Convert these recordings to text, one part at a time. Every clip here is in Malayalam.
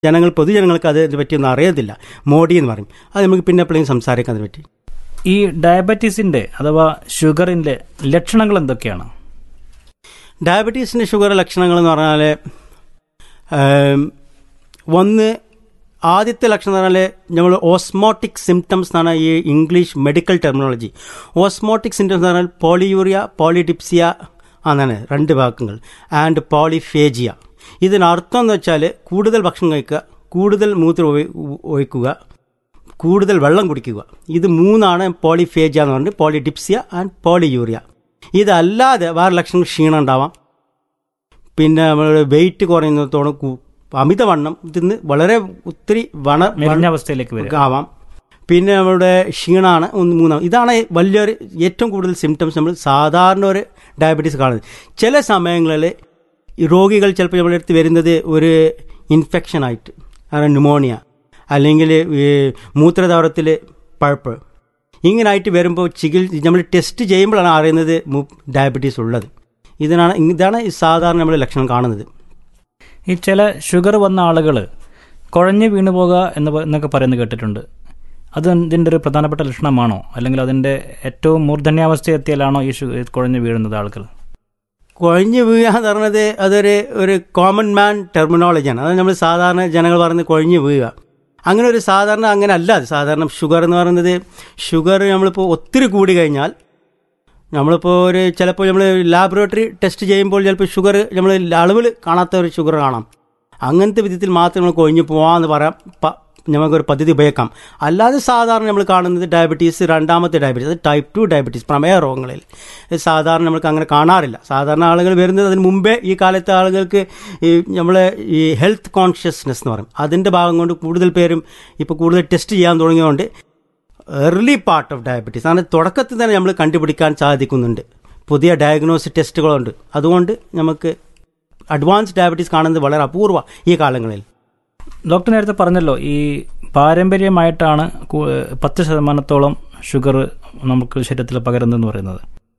ജനങ്ങൾ പൊതുജനങ്ങൾക്ക് അതിനെ പറ്റിയൊന്നും അറിയത്തില്ല മോഡി എന്ന് പറയും അത് നമുക്ക് പിന്നെ എപ്പോഴും സംസാരിക്കാൻ അതിനെ പറ്റി ഈ ഡയബറ്റീസിന്റെ അഥവാ ഷുഗറിന്റെ ലക്ഷണങ്ങൾ എന്തൊക്കെയാണ് ഡയബറ്റീസിൻ്റെ ഷുഗർ ലക്ഷണങ്ങൾ എന്ന് പറഞ്ഞാൽ ഏം, ഒന്ന് ആദ്യത്തെ ലക്ഷണം എന്ന് പറഞ്ഞാൽ നമ്മൾ ഓസ്മോട്ടിക് സിംറ്റംസ് എന്നാണ് ഈ English medical terminology osmotic symptoms എന്ന് പറഞ്ഞാൽ പോളിയൂറിയ പോളിഡിപ്സിയ എന്നാണ് രണ്ട് വാക്കുകൾ ആൻഡ് പോളിഫേജിയ ഇതിനർത്ഥം എന്ന് വെച്ചാൽ കൂടുതൽ ഭക്ഷണം കഴിക്കുക കൂടുതൽ മൂത്രം ഒഴി- ഒഴിക്കുക കൂടുതൽ വെള്ളം കുടിക്കുക ഇത് മൂന്നാണ് പോളിഫേജിയ എന്ന് പറഞ്ഞിട്ട് പോളിഡിപ്സിയ ആൻഡ് പോളിയൂറിയ ഇതല്ലാതെ വേറെ ലക്ഷണങ്ങൾ ക്ഷീണം ഉണ്ടാവാം പിന്നെ നമ്മൾ വെയിറ്റ് കുറയുന്നതോടെ കു- അമിതവണ്ണം ഇതിന്ന് വളരെ ഒത്തിരി വണ മെലിഞ്ഞ അവസ്ഥയിലേക്ക് വരും ആവാം പിന്നെ നമ്മളുടെ ക്ഷീണമാണ് ഒന്ന് മൂന്നാം ഇതാണ് വലിയൊരു ഏറ്റവും കൂടുതൽ സിംറ്റംസ് നമ്മൾ സാധാരണ ഒരു ഡയബറ്റീസ് കാണുന്നത് ചില സമയങ്ങളിൽ ഈ രോഗികൾ ചിലപ്പോൾ നമ്മുടെ അടുത്ത് വരുന്നത് ഒരു ഇൻഫെക്ഷൻ ആയിട്ട് അതായത് ന്യൂമോണിയ അല്ലെങ്കിൽ ഈ മൂത്രദ്വാരത്തിൽ പഴുപ്പ് ഇങ്ങനായിട്ട് വരുമ്പോൾ ചികിത്സ നമ്മൾ ടെസ്റ്റ് ചെയ്യുമ്പോഴാണ് അറിയുന്നത് ഡയബറ്റീസ് ഉള്ളത് ഇതിനാണ് ഇതാണ് ഈ സാധാരണ നമ്മൾ ലക്ഷണം കാണുന്നത് ഈ ചില ഷുഗർ വന്ന ആളുകൾ കുഴഞ്ഞു വീണു പോകുക എന്ന് പ- എന്നൊക്കെ പറയുന്നത് കേട്ടിട്ടുണ്ട് അത് ഇതിൻ്റെ ഒരു പ്രധാനപ്പെട്ട ലക്ഷണമാണോ അല്ലെങ്കിൽ അതിൻ്റെ ഏറ്റവും മൂർധന്യാവസ്ഥ എത്തിയാലാണോ ഈ ഷു കുഴഞ്ഞു വീഴുന്നത് ആളുകൾ കുഴഞ്ഞു വീഴുക എന്ന് പറഞ്ഞത് അതൊരു ഒരു കോമൺ മാൻ ടെർമിനോളജിയാണ് അത് നമ്മൾ സാധാരണ ജനങ്ങൾ പറയുന്നത് കുഴഞ്ഞു വീഴുക അങ്ങനെ ഒരു സാധാരണ അങ്ങനെ അല്ല അത് സാധാരണ ഷുഗർ എന്ന് പറയുന്നത് ഷുഗർ നമ്മളിപ്പോൾ ഒത്തിരി കൂടി കഴിഞ്ഞാൽ നമ്മളിപ്പോൾ ഒരു ചിലപ്പോൾ നമ്മൾ ലാബറട്ടറി ടെസ്റ്റ് ചെയ്യുമ്പോൾ ചിലപ്പോൾ ഷുഗർ നമ്മൾ അളവിൽ കാണാത്ത ഒരു ഷുഗർ കാണാം അങ്ങനത്തെ വിധത്തിൽ മാത്രം നമ്മൾ കൊഴിഞ്ഞു പോകാമെന്ന് പറയാം പ- നമുക്കൊരു പദ്ധതി ഉപയോഗിക്കാം അല്ലാതെ സാധാരണ നമ്മൾ കാണുന്നത് ഡയബറ്റീസ് രണ്ടാമത്തെ ഡയബറ്റീസ് അത് ടൈപ്പ് ടു ഡയബറ്റീസ് പ്രമേയ രോഗങ്ങളിൽ ഇത് സാധാരണ നമുക്ക് അങ്ങനെ കാണാറില്ല സാധാരണ ആളുകൾ വരുന്നത് അതിന് മുമ്പേ ഈ കാലത്തെ ആളുകൾക്ക് ഈ നമ്മളെ ഈ ഹെൽത്ത് കോൺഷ്യസ്നെസ് എന്ന് പറയും അതിൻ്റെ ഭാഗം കൊണ്ട് കൂടുതൽ പേരും ഇപ്പോൾ കൂടുതൽ ടെസ്റ്റ് ചെയ്യാൻ തുടങ്ങിയതുകൊണ്ട് ഏർലി പാർട്ട് ഓഫ് ഡയബറ്റീസ് അങ്ങനെ തുടക്കത്തിൽ തന്നെ നമ്മൾ കണ്ടുപിടിക്കാൻ സാധിക്കുന്നുണ്ട് പുതിയ ഡയഗ്നോസിസ് ടെസ്റ്റുകളുണ്ട് അതുകൊണ്ട് നമുക്ക് അഡ്വാൻസ് ഡയബറ്റീസ് കാണുന്നത് വളരെ അപൂർവ ഈ കാലങ്ങളിൽ ഡോക്ടർ നേരത്തെ പറഞ്ഞല്ലോ ഈ പാരമ്പര്യമായിട്ടാണ് കു- പത്ത് ശതമാനത്തോളം ഷുഗർ നമുക്ക് ശരീരത്തിൽ പകരുന്നതെന്ന് പറയുന്നത്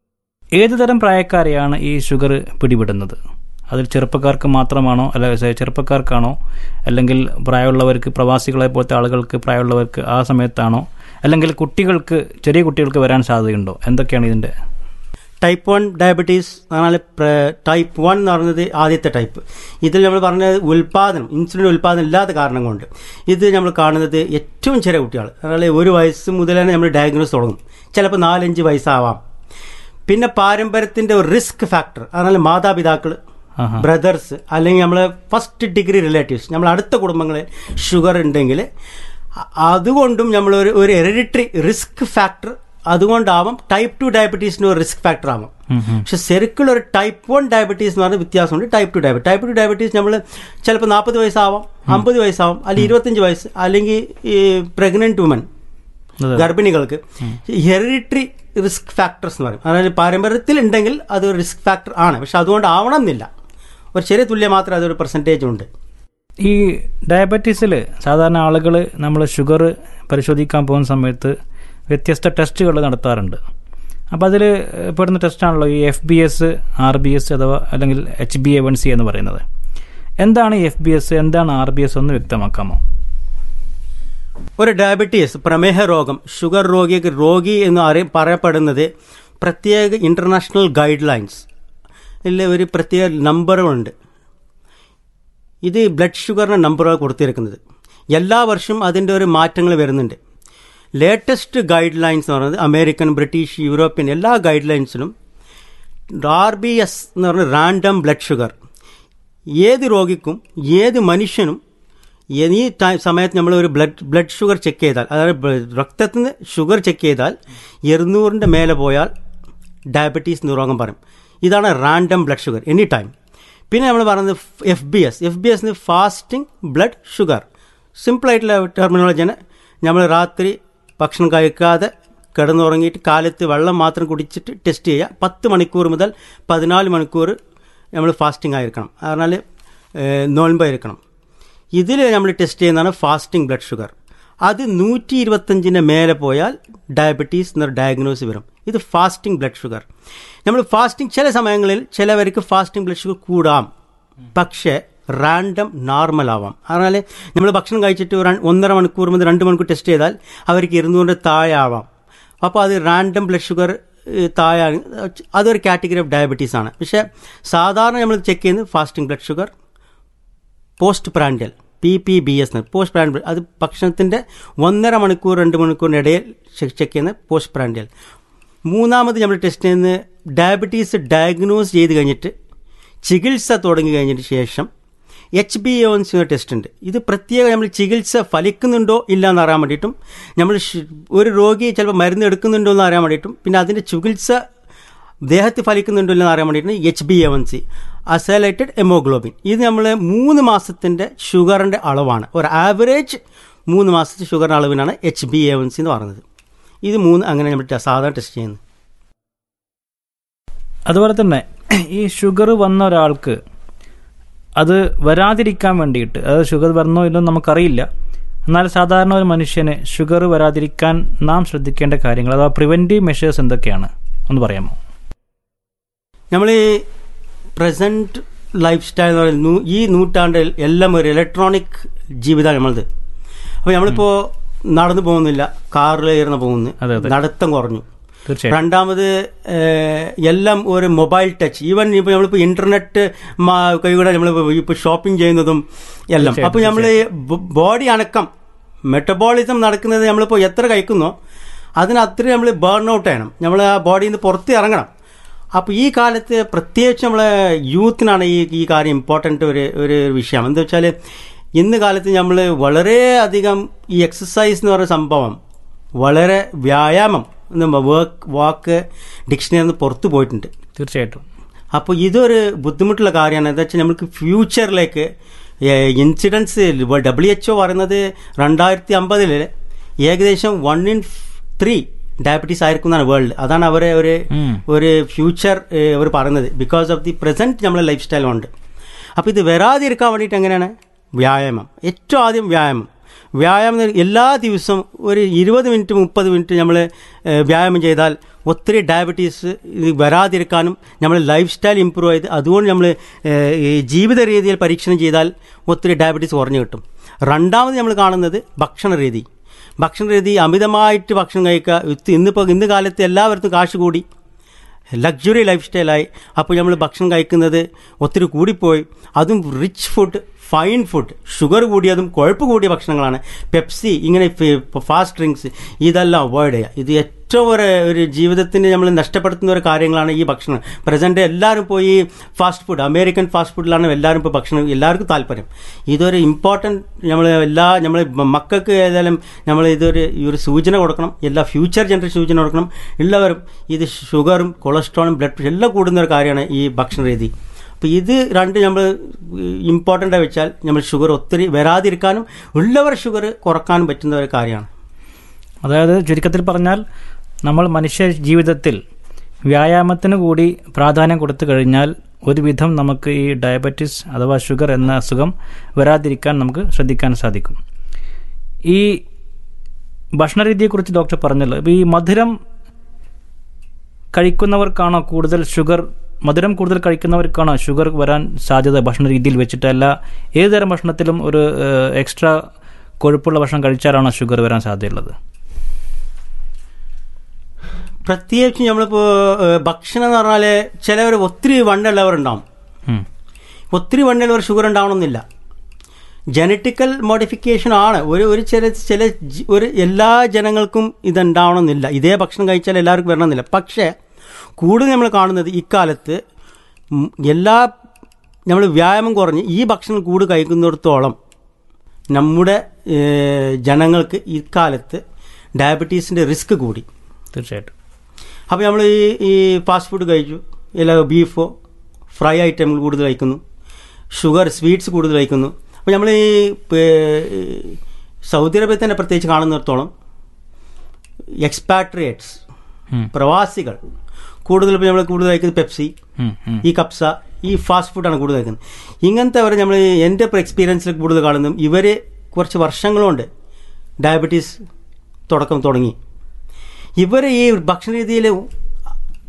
ഏത് തരം പ്രായക്കാരെയാണ് ഈ ഷുഗർ പിടിപെടുന്നത് അതിൽ ചെറുപ്പക്കാർക്ക് മാത്രമാണോ അല്ല സെ- ചെറുപ്പക്കാർക്കാണോ അല്ലെങ്കിൽ പ്രായമുള്ളവർക്ക് പ്രവാസികളെ പോലത്തെ ആളുകൾക്ക് പ്രായമുള്ളവർക്ക് ആ സമയത്താണോ അല്ലെങ്കിൽ കുട്ടികൾക്ക് ചെറിയ കുട്ടികൾക്ക് വരാൻ സാധ്യതയുണ്ടോ എന്തൊക്കെയാണ് ഇതിൻ്റെ ടൈപ്പ് വൺ ഡയബറ്റീസ് എന്നാൽ ടൈപ്പ് വൺ എന്ന് പറയുന്നത് ആദ്യത്തെ ടൈപ്പ് ഇതിൽ നമ്മൾ പറഞ്ഞത് ഉൽപാദനം ഇൻസുലിൻ ഉൽപാദനം ഇല്ലാത്ത കാരണം കൊണ്ട് ഇത് നമ്മൾ കാണുന്നത് ഏറ്റവും ചെറിയ കുട്ടികൾ എന്നാൽ ഒരു വയസ്സ് മുതൽ തന്നെ നമ്മൾ ഡയഗ്നോസ് തുടങ്ങും ചിലപ്പോൾ നാലഞ്ച് വയസ്സാവാം പിന്നെ പാരമ്പര്യത്തിൻ്റെ ഒരു റിസ്ക് ഫാക്ടർ എന്നാൽ മാതാപിതാക്കൾ ആഹാ. ബ്രദേഴ്സ് അല്ലെങ്കിൽ നമ്മൾ ഫസ്റ്റ് ഡിഗ്രി റിലേറ്റീവ്സ് നമ്മൾ അടുത്ത കുടുംബങ്ങളിൽ ഷുഗർ ഉണ്ടെങ്കിൽ അ- അതുകൊണ്ടും നമ്മൾ ഒരു ഒരു ഹെറിഡിറ്ററി റിസ്ക് ഫാക്ടർ അതുകൊണ്ടാവാം ടൈപ്പ് ടു ഡയബറ്റീസിന് ഒരു റിസ്ക് ഫാക്ടർ ആവാം പക്ഷെ ശരിക്കുള്ള ഒരു ടൈപ്പ് വൺ ഡയബറ്റീസ് എന്ന് പറഞ്ഞ വ്യത്യാസമുണ്ട് type two diabetes type two diabetes നമ്മൾ ചിലപ്പോൾ നാൽപ്പത് വയസ്സാവാം അമ്പത് വയസ്സാവാം അല്ലെങ്കിൽ ഇരുപത്തഞ്ച് വയസ്സ് അല്ലെങ്കിൽ ഈ പ്രഗ്നന്റ് വുമൻ അതെ. ഗർഭിണികൾക്ക് ഹെറിഡിറ്ററി റിസ്ക് ഫാക്ടേഴ്സ് എന്ന് പറയും അതായത് പാരമ്പര്യത്തിൽ ഉണ്ടെങ്കിൽ അത് റിസ്ക് ഫാക്ടർ ആണ് പക്ഷെ അതുകൊണ്ട് ആവണമെന്നില്ല ഒരു ചെറിയ തുല്യം മാത്രമേ അതൊരു പെർസെൻറ്റേജ് ഉണ്ട് ഈ ഡയബറ്റീസിൽ സാധാരണ ആളുകൾ നമ്മൾ ഷുഗർ പരിശോധിക്കാൻ പോകുന്ന സമയത്ത് വ്യത്യസ്ത ടെസ്റ്റുകൾ നടത്താറുണ്ട് അപ്പോൾ അതിൽ പെടുന്ന ടെസ്റ്റാണല്ലോ ഈ F B S R B S അഥവാ അല്ലെങ്കിൽ H B A one C എന്ന് പറയുന്നത് എന്താണ് എഫ് ബി എസ് എന്താണ് ആർ ബി എസ് ഒന്ന് വ്യക്തമാക്കാമോ ഒരു ഡയബറ്റീസ് പ്രമേഹ രോഗം ഷുഗർ രോഗിക്ക് രോഗി എന്ന് അറി പറയപ്പെടുന്നത് പ്രത്യേക ഇൻ്റർനാഷണൽ ഗൈഡ് ലൈൻസ് ഇതിൽ ഒരു പ്രത്യേക നമ്പറുകളുണ്ട് ഇത് ബ്ലഡ് ഷുഗറിന് നമ്പറുകൾ കൊടുത്തിരിക്കുന്നത് എല്ലാ വർഷവും അതിൻ്റെ ഒരു മാറ്റങ്ങൾ വരുന്നുണ്ട് ലേറ്റസ്റ്റ് ഗൈഡ് ലൈൻസ് എന്ന് പറയുന്നത് അമേരിക്കൻ ബ്രിട്ടീഷ് യൂറോപ്യൻ എല്ലാ ഗൈഡ് ലൈൻസിലും ആർ ബി എസ് എന്ന് പറഞ്ഞ റാൻഡം ബ്ലഡ് ഷുഗർ ഏത് രോഗിക്കും ഏത് മനുഷ്യനും ഈ ടൈം സമയത്ത് നമ്മൾ ഒരു ബ്ലഡ് ബ്ലഡ് ഷുഗർ ചെക്ക് ചെയ്താൽ അതായത് ബ്ല- രക്തത്തിൽ നിന്ന് ഷുഗർ ചെക്ക് ചെയ്താൽ ഇരുന്നൂറിൻ്റെ മേലെ പോയാൽ ഡയബറ്റീസ് എന്ന് രോഗം പറയും ഇതാണ് random blood sugar any time പിന്നെ നമ്മൾ പറയുന്നത് F B S F B S fasting blood sugar സിമ്പിളായിട്ടുള്ള ടെർമിനോളജിയാണ് നമ്മൾ രാത്രി ഭക്ഷണം കഴിക്കാതെ കിടന്നുറങ്ങിയിട്ട് കാലത്ത് വെള്ളം മാത്രം കുടിച്ചിട്ട് ടെസ്റ്റ് ചെയ്യുക പത്ത് മണിക്കൂർ മുതൽ പതിനാല് മണിക്കൂർ നമ്മൾ ഫാസ്റ്റിംഗ് ആയിരിക്കണം പറഞ്ഞാൽ നോൻപായിരിക്കണം ഇതിൽ നമ്മൾ ടെസ്റ്റ് ചെയ്യുന്നതാണ് ഫാസ്റ്റിംഗ് ബ്ലഡ് ഷുഗർ അത് നൂറ്റി ഇരുപത്തഞ്ചിൻ്റെ മേലെ പോയാൽ ഡയബറ്റീസ് എന്നൊരു ഡയഗ്നോസ് വരും ഇത് ഫാസ്റ്റിംഗ് ബ്ലഡ് ഷുഗർ നമ്മൾ ഫാസ്റ്റിംഗ് ചില സമയങ്ങളിൽ ചിലവർക്ക് ഫാസ്റ്റിംഗ് ബ്ലഡ് ഷുഗർ കൂടാം പക്ഷേ റാൻഡം നോർമൽ ആവാം അതിനാൽ നമ്മൾ ഭക്ഷണം കഴിച്ചിട്ട് ഒരു ഒന്നര മണിക്കൂർ മുതൽ രണ്ട് മണിക്കൂർ ടെസ്റ്റ് ചെയ്താൽ അവർക്ക് ഇരുന്നൂറിൻ്റെ താഴെ ആവാം അപ്പോൾ അത് റാൻഡം ബ്ലഡ് ഷുഗർ താഴെ അതൊരു കാറ്റഗറി ഓഫ് ഡയബറ്റീസ് ആണ് പക്ഷേ സാധാരണ നമ്മൾ ചെക്ക് ചെയ്യുന്നത് fasting blood sugar post prandial P P B S post prandial അത് ഭക്ഷണത്തിൻ്റെ ഒന്നര മണിക്കൂർ രണ്ട് മണിക്കൂറിന് ഇടയിൽ ചെക്ക് ചെയ്യുന്ന പോസ്റ്റ് പ്രാൻഡൽ മൂന്നാമത് നമ്മൾ ടെസ്റ്റ് ചെയ്യുന്നത് ഡയബറ്റീസ് ഡയഗ്നോസ് ചെയ്ത് കഴിഞ്ഞിട്ട് ചികിത്സ തുടങ്ങി കഴിഞ്ഞതിന് ശേഷം H B A one C test ഉണ്ട് ഇത് പ്രത്യേകം നമ്മൾ ചികിത്സ ഫലിക്കുന്നുണ്ടോ ഇല്ല എന്ന് അറിയാൻ വേണ്ടിയിട്ടും നമ്മൾ ഒരു രോഗി ചിലപ്പോൾ മരുന്ന് എടുക്കുന്നുണ്ടോ എന്ന് അറിയാൻ വേണ്ടിയിട്ടും പിന്നെ അതിൻ്റെ ചികിത്സ ദേഹത്ത് ഫലിക്കുന്നുണ്ടോ എന്ന് അറിയാൻ വേണ്ടിയിട്ട് H B A one C അസൈലേറ്റഡ് എമോഗ്ലോബിൻ ഇത് നമ്മൾ മൂന്ന് മാസത്തിൻ്റെ ഷുഗറിൻ്റെ അളവാണ് ഒരു ആവറേജ് മൂന്ന് മാസത്തെ ഷുഗറിൻ്റെ അളവിനാണ് H B A one C എന്ന് പറയുന്നത് ഇത് മൂന്ന് അങ്ങനെ നമ്മൾ സാധാരണ ടെസ്റ്റ് ചെയ്യുന്നത് അതുപോലെ തന്നെ ഈ ഷുഗർ വന്ന ഒരാൾക്ക് അത് വരാതിരിക്കാൻ വേണ്ടിയിട്ട് അതായത് ഷുഗർ വരണോ ഇല്ലോ നമുക്കറിയില്ല എന്നാൽ സാധാരണ ഒരു മനുഷ്യന് ഷുഗർ വരാതിരിക്കാൻ നാം ശ്രദ്ധിക്കേണ്ട കാര്യങ്ങൾ അഥവാ പ്രിവെൻറ്റീവ് മെഷേഴ്സ് എന്തൊക്കെയാണ് ഒന്ന് പറയാമോ നമ്മൾ ഈ പ്രസൻറ്റ് ലൈഫ് സ്റ്റൈൽ എന്ന് പറയുന്നത് ഈ നൂറ്റാണ്ടിൽ എല്ലാം ഒരു ഇലക്ട്രോണിക് ജീവിതമാണ് നമ്മളത് അപ്പോൾ നമ്മളിപ്പോൾ നടന്നു പോകുന്നില്ല കാറിൽ ഇരുന്ന് പോകുന്നു അതെ, അതെ. നടത്തം കുറഞ്ഞു തീർച്ചയായും രണ്ടാമത് ഏഹ്, എല്ലാം ഒരു മൊബൈൽ ടച്ച് ഈവൻ ഇപ്പോൾ നമ്മളിപ്പോൾ ഇന്റർനെറ്റ് കൈകൂടെ നമ്മൾ ഇപ്പോൾ ഷോപ്പിംഗ് ചെയ്യുന്നതും എല്ലാം തീർച്ചയായും, അപ്പോൾ നമ്മൾ ബോഡി അനക്കം മെറ്റബോളിസം നടക്കുന്നത് നമ്മളിപ്പോൾ എത്ര കഴിക്കുന്നോ അതിന് അത്രയും നമ്മൾ ബേൺ ഔട്ട് ചെയ്യണം നമ്മൾ ആ ബോഡിയിൽ നിന്ന് പുറത്ത് ഇറങ്ങണം അപ്പോൾ ഈ കാലത്ത് പ്രത്യേകിച്ച് നമ്മളെ യൂത്തിനാണ് ഈ ഈ കാര്യം ഇമ്പോർട്ടൻ്റ് ഒരു ഒരു വിഷയം എന്താ വെച്ചാൽ ഇന്ന് കാലത്ത് നമ്മൾ വളരെയധികം ഈ എക്സസൈസ് എന്ന് പറയുന്ന സംഭവം വളരെ വ്യായാമം വർക്ക് വാക്ക് ഡിക്ഷണറി നിന്ന് പുറത്തു പോയിട്ടുണ്ട് തീർച്ചയായിട്ടും അപ്പോൾ ഇതൊരു ബുദ്ധിമുട്ടുള്ള കാര്യമാണ് എന്താ വെച്ചാൽ നമുക്ക് ഫ്യൂച്ചറിലേക്ക് ഇൻസിഡൻസ് ഡബ്ല്യു എച്ച് ഒ പറയുന്നത് രണ്ടായിരത്തി അമ്പതിൽ ഏകദേശം വൺ ഇൻ ത്രീ ഡയബറ്റീസ് ആയിരിക്കും എന്നാണ് വേൾഡ് അതാണ് അവരെ ഒരു ഉം. ഒരു ഫ്യൂച്ചർ അവർ പറയുന്നത് ബിക്കോസ് ഓഫ് ദി പ്രസന്റ് നമ്മളെ ലൈഫ് സ്റ്റൈൽ ഉണ്ട് അപ്പോൾ ഇത് വരാതിരിക്കാൻ വേണ്ടിയിട്ട് എങ്ങനെയാണ് വ്യായാമം ഏറ്റവും ആദ്യം വ്യായാമം വ്യായാമം എന്ന് എല്ലാ ദിവസവും ഒരു ഇരുപത് മിനിറ്റ് മുപ്പത് മിനിറ്റ് നമ്മൾ വ്യായാമം ചെയ്താൽ ഒത്തിരി ഡയബറ്റീസ് ഇത് വരാതിരിക്കാനും നമ്മൾ ലൈഫ് സ്റ്റൈൽ ഇമ്പ്രൂവ് ചെയ്ത് അതുകൊണ്ട് നമ്മൾ ഈ ജീവിത രീതിയിൽ പരീക്ഷണം ചെയ്താൽ ഒത്തിരി ഡയബറ്റീസ് കുറഞ്ഞു കിട്ടും രണ്ടാമത് നമ്മൾ കാണുന്നത് ഭക്ഷണ രീതി ഭക്ഷണ രീതി അമിതമായിട്ട് ഭക്ഷണം കഴിക്കുക ഇത് ഇന്നിപ്പോൾ ഇന്ന് കാലത്ത് എല്ലാവർക്കും കാശ് കൂടി ലക്ഷറി ലൈഫ് സ്റ്റൈലായി അപ്പോൾ നമ്മൾ ഭക്ഷണം കഴിക്കുന്നത് ഒത്തിരി കൂടിപ്പോയി അതും rich food fine food sugar കൂടിയതും കൊഴുപ്പ് കൂടിയ ഭക്ഷണങ്ങളാണ് പെപ്സി ഇങ്ങനെ ഫാസ്റ്റ് ഡ്രിങ്ക്സ് ഇതെല്ലാം അവോയ്ഡ് ചെയ്യുക ഇത് ഏറ്റവും ഒരു ഒരു ജീവിതത്തിന് നമ്മൾ നഷ്ടപ്പെടുത്തുന്ന ഒരു കാര്യങ്ങളാണ് ഈ ഭക്ഷണം പ്രസന്റ് എല്ലാവരും പോയി ഫാസ്റ്റ് ഫുഡ് അമേരിക്കൻ ഫാസ്റ്റ് ഫുഡിലാണ് എല്ലാവരും ഇപ്പോൾ ഭക്ഷണം എല്ലാവർക്കും താല്പര്യം ഇതൊരു ഇമ്പോർട്ടൻറ്റ് നമ്മൾ എല്ലാ നമ്മൾ മക്കൾക്ക് ഏതായാലും നമ്മൾ ഇതൊരു ഈ ഒരു സൂചന കൊടുക്കണം എല്ലാ ഫ്യൂച്ചർ ജനറേഷൻ സൂചന കൊടുക്കണം എല്ലാവരും ഇത് ഷുഗറും കൊളസ്ട്രോളും ബ്ലഡ് പ്രഷർ എല്ലാം കൂടുന്ന ഒരു കാര്യമാണ് ഈ ഭക്ഷണ രീതി അപ്പോൾ ഇത് രണ്ട് നമ്മൾ ഇമ്പോർട്ടൻ്റ് വെച്ചാൽ നമ്മൾ ഷുഗർ ഒത്തിരി വരാതിരിക്കാനും ഉള്ളവർ ഷുഗർ കുറക്കാനും പറ്റുന്ന ഒരു കാര്യമാണ് അതായത് ചുരുക്കത്തിൽ പറഞ്ഞാൽ നമ്മൾ മനുഷ്യ ജീവിതത്തിൽ വ്യായാമത്തിന് കൂടി പ്രാധാന്യം കൊടുത്തു കഴിഞ്ഞാൽ ഒരുവിധം നമുക്ക് ഈ ഡയബറ്റിസ് അഥവാ ഷുഗർ എന്ന അസുഖം വരാതിരിക്കാൻ നമുക്ക് ശ്രദ്ധിക്കാൻ സാധിക്കും ഈ ഭക്ഷണരീതിയെക്കുറിച്ച് ഡോക്ടർ പറഞ്ഞല്ലോ ഇപ്പോൾ ഈ മധുരം കഴിക്കുന്നവർക്കാണോ കൂടുതൽ ഷുഗർ മധുരം കൂടുതൽ കഴിക്കുന്നവർക്കാണോ ഷുഗർ വരാൻ സാധ്യത ഭക്ഷണ രീതിയിൽ വെച്ചിട്ട് അല്ല ഏതുതരം ഭക്ഷണത്തിലും ഒരു എക്സ്ട്രാ കൊഴുപ്പുള്ള ഭക്ഷണം കഴിച്ചാലാണോ ഷുഗർ വരാൻ സാധ്യതയുള്ളത് പ്രത്യേകിച്ച് നമ്മളിപ്പോൾ ഭക്ഷണം എന്ന് പറഞ്ഞാൽ ചിലവർ ഒത്തിരി വണ്ണുള്ളവരുണ്ടാവും ഉം. ഒത്തിരി വണ്ണുള്ളവർ ഷുഗർ ഉണ്ടാവണമെന്നില്ല ജനറ്റിക്കൽ മോഡിഫിക്കേഷൻ ആണ് ഒരു ഒരു ചില ചില ജി- ഒരു എല്ലാ ജനങ്ങൾക്കും ഇതുണ്ടാവണമെന്നില്ല ഇതേ ഭക്ഷണം കഴിച്ചാൽ എല്ലാവർക്കും വരണമെന്നില്ല പക്ഷേ കൂടുതൽ നമ്മൾ കാണുന്നത് ഇക്കാലത്ത് ഉം എല്ലാ നമ്മൾ വ്യായാമം കുറഞ്ഞ് ഈ ഭക്ഷണം കൂടുതൽ കഴിക്കുന്നിടത്തോളം നമ്മുടെ ഏഹ്, ജനങ്ങൾക്ക് ഇക്കാലത്ത് ഡയബറ്റീസിൻ്റെ റിസ്ക് കൂടി തീർച്ചയായിട്ടും അപ്പോൾ നമ്മൾ ഈ ഈ ഫാസ്റ്റ് ഫുഡ് കഴിച്ചു ഇല്ല ബീഫോ ഫ്രൈ ഐറ്റങ്ങൾ കൂടുതൽ കഴിക്കുന്നു ഷുഗർ സ്വീറ്റ്സ് കൂടുതൽ കഴിക്കുന്നു അപ്പോൾ നമ്മൾ ഈ പേ- സൗദി അറേബ്യ തന്നെ പ്രത്യേകിച്ച് കാണുന്നിടത്തോളം എക്സ്പാട്രിയേറ്റ്സ് ഉം. പ്രവാസികൾ കൂടുതൽ ഇപ്പോൾ നമ്മൾ കൂടുതൽ കഴിക്കുന്നത് പെപ്സി ഉം, ഉം. ഈ കപ്സ ഈ ഫാസ്റ്റ് ഫുഡാണ് കൂടുതൽ കഴിക്കുന്നത് ഇങ്ങനത്തെ അവർ നമ്മൾ എൻ്റെ ഇപ്പോൾ എക്സ്പീരിയൻസിൽ കൂടുതൽ കാണുന്നതും ഇവർ കുറച്ച് വർഷങ്ങളുണ്ട് ഡയബറ്റീസ് തുടക്കം തുടങ്ങി ഇവർ ഈ ഭക്ഷണ രീതിയിൽ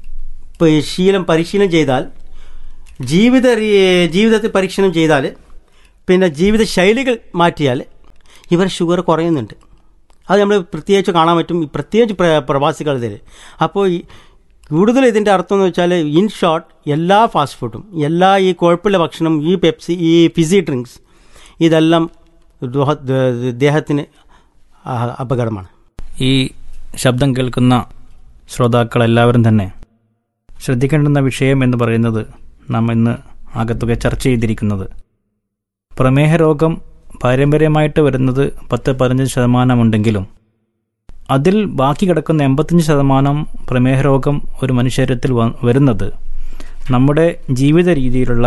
ശീലം പരിശീലനം ചെയ്താൽ ജീവിത രീ- ജീവിതത്തിൽ പരീക്ഷണം ചെയ്താൽ പിന്നെ ജീവിതശൈലികൾ മാറ്റിയാൽ ഇവർ ഷുഗർ കുറയുന്നുണ്ട് അത് നമ്മൾ പ്രത്യേകിച്ച് കാണാൻ പറ്റും ഈ പ്രത്യേകിച്ച് പ്ര- പ്രവാസികളിൽ അപ്പോൾ ഈ കൂടുതൽ ഇതിൻ്റെ അർത്ഥം എന്ന് വെച്ചാൽ ഇൻ ഷോർട്ട് എല്ലാ ഫാസ്റ്റ് ഫുഡും എല്ലാ ഈ കുഴപ്പമുള്ള ഭക്ഷണം ഈ പെപ്സി ഈ ഫിസി ഡ്രിങ്ക്സ് ഇതെല്ലാം ദോഹ- ദ- ദേഹത്തിന് ആ- അപകടമാണ് ഈ ശബ്ദം കേൾക്കുന്ന ശ്രോതാക്കളെല്ലാവരും തന്നെ ശ്രദ്ധിക്കേണ്ടുന്ന വിഷയം എന്ന് പറയുന്നത് നാം ഇന്ന് ആകത്തുക ചർച്ച ചെയ്തിരിക്കുന്നത് പ്രമേഹ രോഗം പാരമ്പര്യമായിട്ട് വരുന്നത് പത്ത് പതിനഞ്ച് ശതമാനമുണ്ടെങ്കിലും അതിൽ ബാക്കി കിടക്കുന്ന എൺപത്തഞ്ച് ശതമാനം പ്രമേഹ രോഗം ഒരു മനുഷ്യരത്തിൽ വ- വരുന്നത് നമ്മുടെ ജീവിത രീതിയിലുള്ള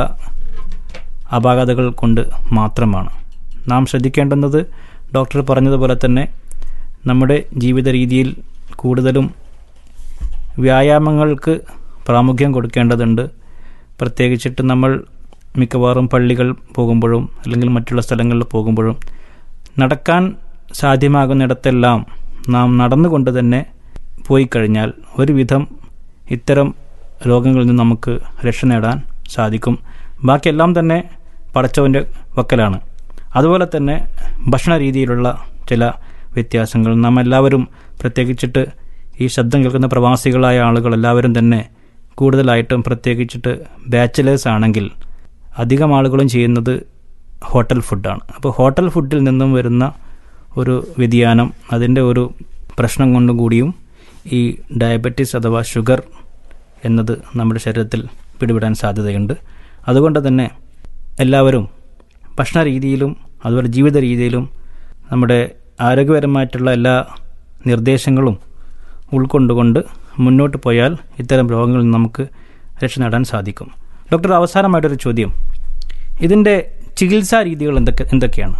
അപാകതകൾ കൊണ്ട് മാത്രമാണ് നാം ശ്രദ്ധിക്കേണ്ടുന്നത് ഡോക്ടർ പറഞ്ഞതുപോലെ തന്നെ നമ്മുടെ ജീവിത രീതിയിൽ കൂടുതലും വ്യായാമങ്ങൾക്ക് പ്രാമുഖ്യം കൊടുക്കേണ്ടതുണ്ട് പ്രത്യേകിച്ചിട്ട് നമ്മൾ മിക്കവാറും പള്ളികൾ പോകുമ്പോഴും അല്ലെങ്കിൽ മറ്റുള്ള സ്ഥലങ്ങളിൽ പോകുമ്പോഴും നടക്കാൻ സാധ്യമാകുന്നിടത്തെല്ലാം നാം നടന്നുകൊണ്ട് തന്നെ പോയി കഴിഞ്ഞാൽ ഒരുവിധം ഇത്തരം രോഗങ്ങളിൽ നിന്ന് നമുക്ക് രക്ഷ നേടാൻ സാധിക്കും ബാക്കിയെല്ലാം തന്നെ പടച്ചവൻ്റെ വക്കലാണ് അതുപോലെ തന്നെ ഭക്ഷണ രീതിയിലുള്ള ചില വ്യത്യാസങ്ങൾ നാം എല്ലാവരും പ്രത്യേകിച്ചിട്ട് ഈ ശബ്ദം കേൾക്കുന്ന പ്രവാസികളായ ആളുകൾ എല്ലാവരും തന്നെ കൂടുതലായിട്ടും പ്രത്യേകിച്ചിട്ട് ബാച്ചിലേഴ്സ് ആണെങ്കിൽ അധികം ആളുകളും ചെയ്യുന്നത് ഹോട്ടൽ ഫുഡാണ് അപ്പോൾ ഹോട്ടൽ ഫുഡിൽ നിന്നും വരുന്ന ഒരു വ്യതിയാനം അതിൻ്റെ ഒരു പ്രശ്നം കൊണ്ടും കൂടിയും ഈ ഡയബറ്റീസ് അഥവാ ഷുഗർ എന്നത് നമ്മുടെ ശരീരത്തിൽ പിടിപെടാൻ സാധ്യതയുണ്ട് അതുകൊണ്ട് തന്നെ എല്ലാവരും ഭക്ഷണ രീതിയിലും അതുപോലെ ജീവിത രീതിയിലും നമ്മുടെ ആരോഗ്യപരമായിട്ടുള്ള എല്ലാ നിർദ്ദേശങ്ങളും ഉൾക്കൊണ്ടുകൊണ്ട് മുന്നോട്ട് പോയാൽ ഇത്തരം രോഗങ്ങളിൽ നിന്ന് നമുക്ക് രക്ഷ നേടാൻ സാധിക്കും ഡോക്ടർ അവസാനമായിട്ടൊരു ചോദ്യം ഇതിൻ്റെ ചികിത്സാ രീതികൾ എന്തൊക്കെ എന്തൊക്കെയാണ്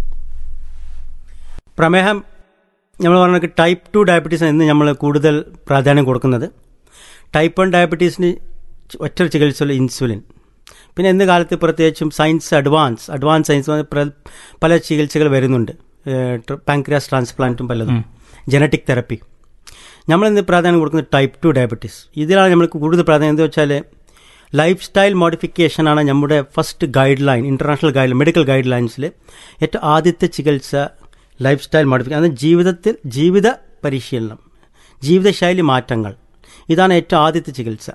പ്രമേഹം നമ്മൾ പറഞ്ഞ ടൈപ്പ് ടു ഡയബറ്റീസ് എന്ന് നമ്മൾ കൂടുതൽ പ്രാധാന്യം കൊടുക്കുന്നത് ടൈപ്പ് വൺ ഡയബറ്റീസിന് ഒറ്റ ചികിത്സയുള്ള ഇൻസുലിൻ പിന്നെ ഇന്ന് കാലത്ത് പ്രത്യേകിച്ചും സയൻസ് അഡ്വാൻസ് അഡ്വാൻസ് സയൻസ് പ്ര- പല ചികിത്സകൾ വരുന്നുണ്ട് പാങ്ക്രിയാസ് ട്രാൻസ്പ്ലാന്റും പലതും ജനറ്റിക് തെറപ്പി നമ്മളിന്ന് പ്രാധാന്യം കൊടുക്കുന്നത് ടൈപ്പ് ടു ഡയബറ്റീസ് ഇതിലാണ് നമ്മൾക്ക് കൂടുതൽ പ്രാധാന്യം എന്താ വെച്ചാൽ ലൈഫ് സ്റ്റൈൽ മോഡിഫിക്കേഷനാണ് നമ്മുടെ first guideline international guide medical guide ലൈൻസിൽ ഏറ്റവും ആദ്യത്തെ ചികിത്സ ലൈഫ് സ്റ്റൈൽ മോഡിഫിക്കേഷൻ അത് ജീവിതത്തിൽ ജീവിത പരിശീലനം ജീവിതശൈലി മാറ്റങ്ങൾ ഇതാണ് ഏറ്റവും ആദ്യത്തെ ചികിത്സ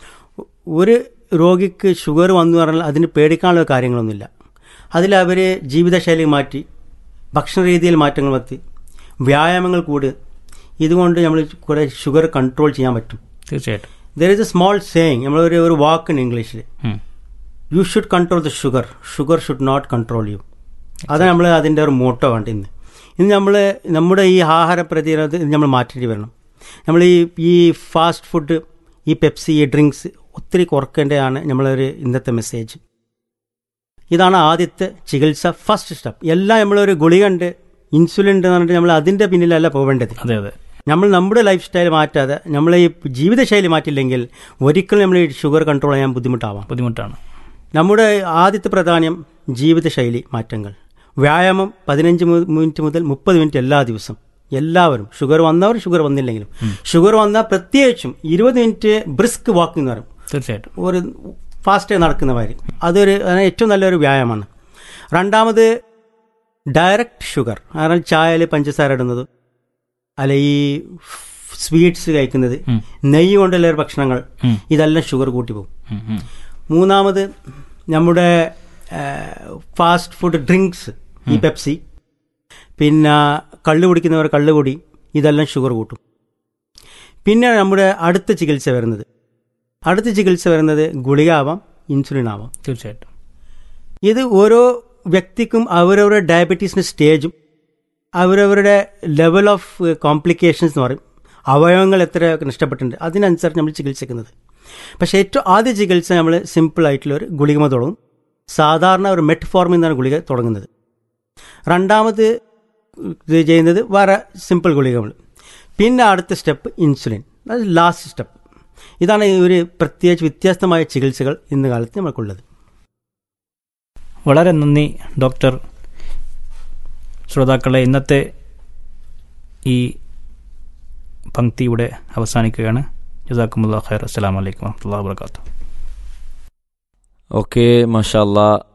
ഒരു രോഗിക്ക് ഷുഗർ വന്നു പറഞ്ഞാൽ അതിന് പേടിക്കാനുള്ള കാര്യങ്ങളൊന്നുമില്ല അതിൽ അവർ ജീവിതശൈലി മാറ്റി ഭക്ഷണ രീതിയിൽ മാറ്റങ്ങൾ വരുത്തി വ്യായാമങ്ങൾ കൂടി ഇതുകൊണ്ട് നമ്മൾ കുറേ ഷുഗർ കൺട്രോൾ ചെയ്യാൻ പറ്റും തീർച്ചയായിട്ടും there is a small saying നമ്മളൊരു ഒരു വാക്ക് ഇൻ ഇംഗ്ലീഷിൽ ഉം. You should control the sugar sugar should not control you അതാണ് നമ്മൾ അതിൻ്റെ ഒരു മോട്ടോ വേണ്ട ഇന്ന് ഇന്ന് നമ്മൾ നമ്മുടെ ഈ ആഹാര പ്രതിരോധം നമ്മൾ മാറ്റേണ്ടി വരണം നമ്മൾ ഈ ഈ ഫാസ്റ്റ് ഫുഡ് ഈ പെപ്സി ഈ ഡ്രിങ്ക്സ് ഒത്തിരി കുറക്കേണ്ടതാണ് നമ്മളൊരു ഇന്നത്തെ മെസ്സേജ് ഇതാണ് ആദ്യത്തെ ചികിത്സ ഫസ്റ്റ് സ്റ്റെപ്പ് എല്ലാം നമ്മളൊരു ഗുളികണ്ട് ഇൻസുലിൻ ഉണ്ട് എന്ന് പറഞ്ഞിട്ട് നമ്മൾ അതിൻ്റെ പിന്നിലല്ല പോവേണ്ടത് അതെ അതെ നമ്മൾ നമ്മുടെ ലൈഫ് സ്റ്റൈൽ മാറ്റാതെ നമ്മൾ ഈ ജീവിതശൈലി മാറ്റില്ലെങ്കിൽ ഒരിക്കലും നമ്മൾ ഈ ഷുഗർ കൺട്രോൾ ചെയ്യാൻ ബുദ്ധിമുട്ടാവാം ബുദ്ധിമുട്ടാണ് നമ്മുടെ ആദ്യത്തെ പ്രധാനം ജീവിതശൈലി മാറ്റങ്ങൾ വ്യായാമം പതിനഞ്ച് മു- മിനിറ്റ് മുതൽ മുപ്പത് മിനിറ്റ് എല്ലാ ദിവസവും എല്ലാവരും ഷുഗർ വന്നവർ ഷുഗർ വന്നില്ലെങ്കിലും ഷുഗർ വന്നാൽ പ്രത്യേകിച്ചും ഇരുപത് മിനിറ്റ് ബ്രിസ്ക് വാക്കിംഗ് എന്ന് പറയും തീർച്ചയായിട്ടും ഒരു ഫാസ്റ്റ് നടക്കുന്ന മാതിരി അതൊരു അത് ഏറ്റവും നല്ലൊരു വ്യായാമമാണ് രണ്ടാമത് ഡയറക്റ്റ് ഷുഗർ കാരണം ചായയിൽ പഞ്ചസാര ഇടുന്നത് അല്ല ഈ സ്വീറ്റ്സ് കഴിക്കുന്നത് ഉം. നെയ്യ് കൊണ്ടുള്ള ഒരു ഭക്ഷണങ്ങൾ ഉം. ഇതെല്ലാം ഷുഗർ കൂട്ടി പോകും ഉം, ഉം. മൂന്നാമത് നമ്മുടെ ഫാസ്റ്റ് ഫുഡ് ഡ്രിങ്ക്സ് ഈ പെപ്സി പിന്നെ കള്ള് കുടിക്കുന്നവർ കള്ള് കുടി ഇതെല്ലാം ഷുഗർ കൂട്ടും പിന്നെ നമ്മുടെ അടുത്ത ചികിത്സ വരുന്നത് അടുത്ത ചികിത്സ വരുന്നത് ഗുളിക ആവാം ഇൻസുലിൻ ആവാം തീർച്ചയായിട്ടും ഇത് ഓരോ വ്യക്തിക്കും അവരവരുടെ ഡയബറ്റീസിൻ്റെ സ്റ്റേജും അവരവരുടെ ലെവൽ ഓഫ് കോംപ്ലിക്കേഷൻസ് എന്ന് പറയും അവയവങ്ങൾ എത്ര നഷ്ടപ്പെട്ടിട്ടുണ്ട് അതിനനുസരിച്ച് നമ്മൾ ചികിത്സിക്കുന്നത് പക്ഷേ ഏറ്റവും ആദ്യ ചികിത്സ നമ്മൾ സിമ്പിളായിട്ടുള്ള ഒരു ഗുളികമ തുടങ്ങും സാധാരണ ഒരു മെറ്റ്ഫോർമിൽ നിന്നാണ് ഗുളിക തുടങ്ങുന്നത് രണ്ടാമത് ഇത് ചെയ്യുന്നത് വേറെ സിമ്പിൾ ഗുളികകൾ പിന്നെ അടുത്ത സ്റ്റെപ്പ് ഇൻസുലിൻ അത് ലാസ്റ്റ് സ്റ്റെപ്പ് ഇതാണ് ഈ ഒരു പ്രത്യേകിച്ച് വ്യത്യസ്തമായ ചികിത്സകൾ ഇന്ന് കാലത്ത് നമുക്കുള്ളത് വളരെ നന്ദി ഡോക്ടർ ശ്രോതാക്കളെ ഇന്നത്തെ ഈ പങ്ക്തി ഇവിടെ അവസാനിക്കുകയാണ് ജസാക്കുമുല്ലാ ഖൈർ അസ്സലാമു അലൈക്കും വറഹ്മത്തുള്ളാഹി വബറകാതുഹു ഓക്കെ മഷാല്ല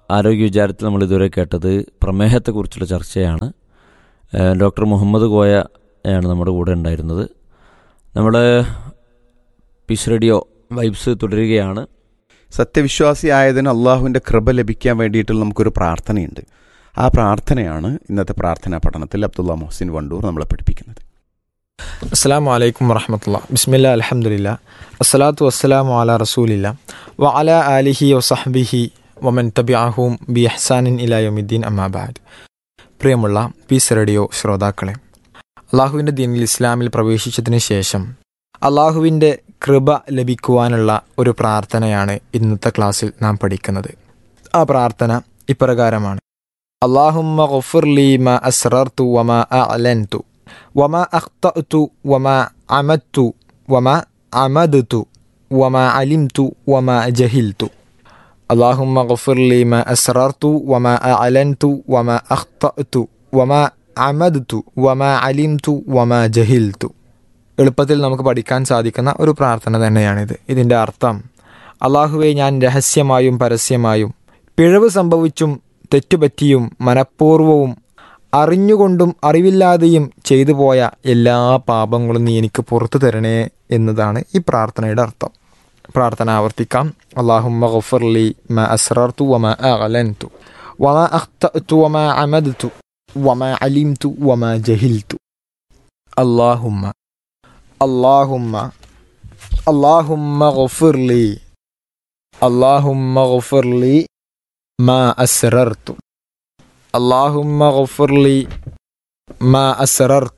ആരോഗ്യ വിചാരത്തിൽ നമ്മൾ ഇതുവരെ കേട്ടത് പ്രമേഹത്തെക്കുറിച്ചുള്ള ചർച്ചയാണ് ഏഹ് ഡോക്ടർ മുഹമ്മദ് കോയ ആണ് നമ്മുടെ കൂടെ ഉണ്ടായിരുന്നത് നമ്മൾ പീസ് റേഡിയോ വൈബ്സ് തുടരുകയാണ് സത്യവിശ്വാസിയായതിന് അള്ളാഹുവിൻ്റെ കൃപ ലഭിക്കാൻ വേണ്ടിയിട്ടുള്ള നമുക്കൊരു പ്രാർത്ഥനയുണ്ട് ആ പ്രാർത്ഥനയാണ് ഇന്നത്തെ പ്രാർത്ഥനാ പഠനത്തിൽ അബ്ദുള്ള മൊഹസിൻ വണ്ടൂർ നമ്മളെ പഠിപ്പിക്കുന്നത് അസ്സാം വലൈക്കും വറഹമത്തുള്ള ബിസ്മില്ല അലഹമുല്ല അസ്സലാത്തു വസ്സലാമു അല റസൂലില്ല വ അല ആലിഹി വസഹബിഹി വമൻ തബിഅഹും ബി അഹ്സാനിൻ ഇലായുദ്ദീൻ അമ്മാബാദ് പ്രിയമുള്ള പീസ് റേഡിയോ ശ്രോതാക്കളെ അള്ളാഹുവിൻ്റെ ദീനിൽ ഇസ്ലാമിൽ പ്രവേശിച്ചതിന് ശേഷം അള്ളാഹുവിൻ്റെ കൃപ ലഭിക്കുവാനുള്ള ഒരു പ്രാർത്ഥനയാണ് ഇന്നത്തെ ക്ലാസ്സിൽ നാം പഠിക്കുന്നത് ആ പ്രാർത്ഥന ഇപ്രകാരമാണ് അള്ളാഹുമ്മ ഗഫുർലി മ അസ്റർതു വമ അലൻതു وما أخطأت وما عمدت وما عمدت وما علمت وما جهلت اللهم اغفر لي ما أسررت وما أعلنت وما أخطأت وما عمدت وما علمت وما جهلت എളുപ്പത്തിൽ നമുക്ക് പഠിക്കാൻ സാധിക്കുന്ന ഒരു പ്രാർത്ഥന തന്നെയാണിത് ഇതിൻ്റെ അർത്ഥം അള്ളാഹുവെ ഞാൻ രഹസ്യമായും പരസ്യമായും പിഴവ് സംഭവിച്ചും തെറ്റുപറ്റിയും മനഃപൂർവവും അറിഞ്ഞുകൊണ്ടും അറിവില്ലാതെയും ചെയ്തു പോയ എല്ലാ പാപങ്ങളും നീ എനിക്ക് പുറത്തു തരണേ എന്നതാണ് ഈ പ്രാർത്ഥനയുടെ അർത്ഥം പ്രാർത്ഥന ആവർത്തിക്കാം അള്ളാഹുമ്മ ഗഫർലി മ അസ്റർതു വമ അഅലൻതു വമ അഖ്തഅതു വമ അമദതു വമ അലിംതു വമ ജഹിൽതു അള്ളാഹുമ്മ അള്ളാഹുമ്മ അള്ളാഹുമ്മ ഗഫർലി അള്ളാഹുമ്മ ഗഫർലി മ അസ്റർതു اللهم اغفر لي ما أسررت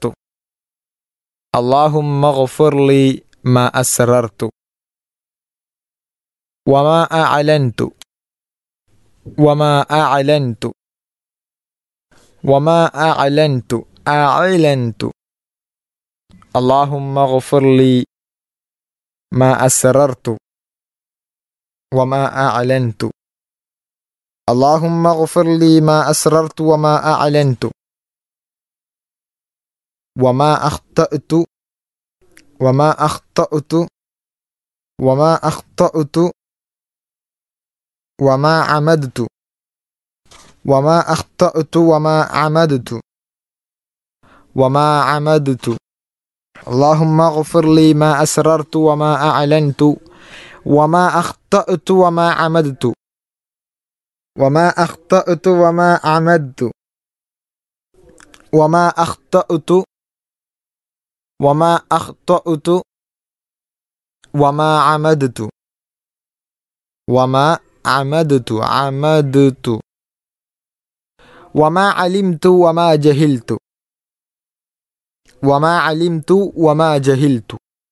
اللهم اغفر لي ما أسررت وما أعلنت وما أعلنت وما أعلنت أعلنت اللهم اغفر لي ما أسررت وما أعلنت اللهم اغفر لي ما أسررت وما أعلنت وما أخطأت وما أخطأت وما أخطأت وما عمدت وما أخطأت وما عمدت وما عمدت اللهم اغفر لي ما أسررت وما أعلنت وما أخطأت وما عمدت وما أخطأت وما عمدت وما أخطأت وما أخطأت وما عمدت وما عمدت عمدت وما علمت وما جهلت وما علمت وما جهلت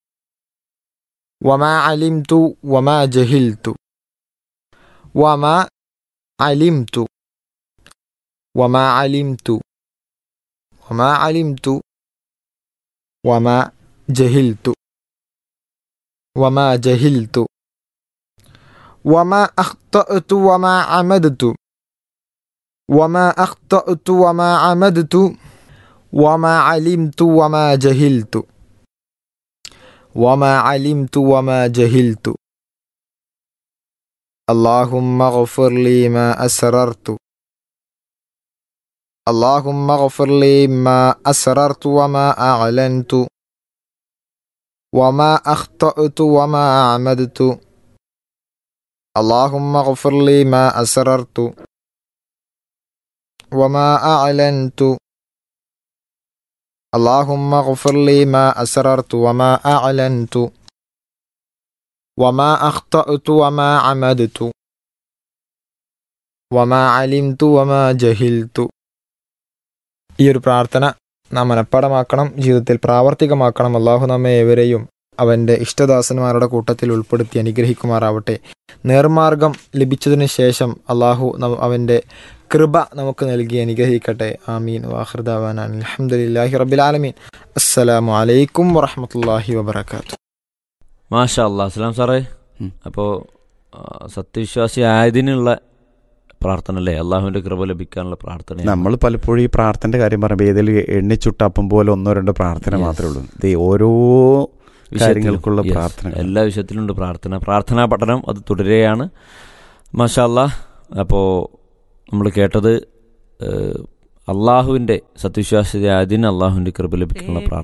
وما علمت وما جهلت وما علمت وما علمت وما علمت وما جهلت وما جهلت وما أخطأت وما عمدت وما أخطأت وما عمدت وما علمت وما جهلت وما علمت وما جهلت اللهم اغفر لي ما أسررت اللهم اغفر لي ما أسررت وما أعلنت وما أخطأت وما أعمدت اللهم اغفر لي ما أسررت وما أعلنت اللهم اغفر لي ما أسررت وما أعلنت وما أخطأت وما عمدت وما علمت وما جهلت ഈ ഒരു പ്രാർത്ഥന നാം മനഃപ്പാടമാക്കണം ജീവിതത്തിൽ പ്രാവർത്തികമാക്കണം അള്ളാഹു നമ്മെ ഏവരെയും അവൻ്റെ ഇഷ്ടദാസന്മാരുടെ കൂട്ടത്തിൽ ഉൾപ്പെടുത്തി അനുഗ്രഹിക്കുമാറാവട്ടെ നേർമാർഗം ലഭിച്ചതിന് ശേഷം അള്ളാഹു ന- അവൻ്റെ കൃപ നമുക്ക് നൽകി അനുഗ്രഹിക്കട്ടെ ആമീൻ വാഹൃദാവാൻ അലഹമുല്ലാഹി റബ്ബിൽ ആലമീൻ അസ്സലാമു അലൈക്കും വറഹമത്തല്ലാഹി വബർക്കാത്തു മാഷാ അല്ലാ അസ്ലാം സാറേ ഉം. അപ്പോൾ സത്യവിശ്വാസി ആയതിനുള്ള പ്രാർത്ഥന അല്ലേ അള്ളാഹുവിൻ്റെ കൃപ ലഭിക്കാനുള്ള പ്രാർത്ഥന നമ്മൾ പലപ്പോഴും ഈ പ്രാർത്ഥനയുടെ കാര്യം പറയുമ്പോൾ ഏതിൽ എണ്ണിച്ചുട്ടപ്പം പോലെ ഒന്നോ രണ്ടോ പ്രാർത്ഥന Yes. മാത്രമേ ഉള്ളൂ ഇത് ഓരോ കാര്യങ്ങൾക്കുള്ള പ്രാർത്ഥന എല്ലാ വിഷയത്തിലുണ്ട് പ്രാർത്ഥന പ്രാർത്ഥനാ പഠനം അത് തുടരുകയാണ് മാഷാ അല്ലാ അപ്പോൾ നമ്മൾ കേട്ടത് ഏഹ്, അള്ളാഹുവിൻ്റെ സത്യവിശ്വാസിയായതിന് അള്ളാഹുവിൻ്റെ കൃപ ലഭിക്കാനുള്ള പ്രാർത്ഥന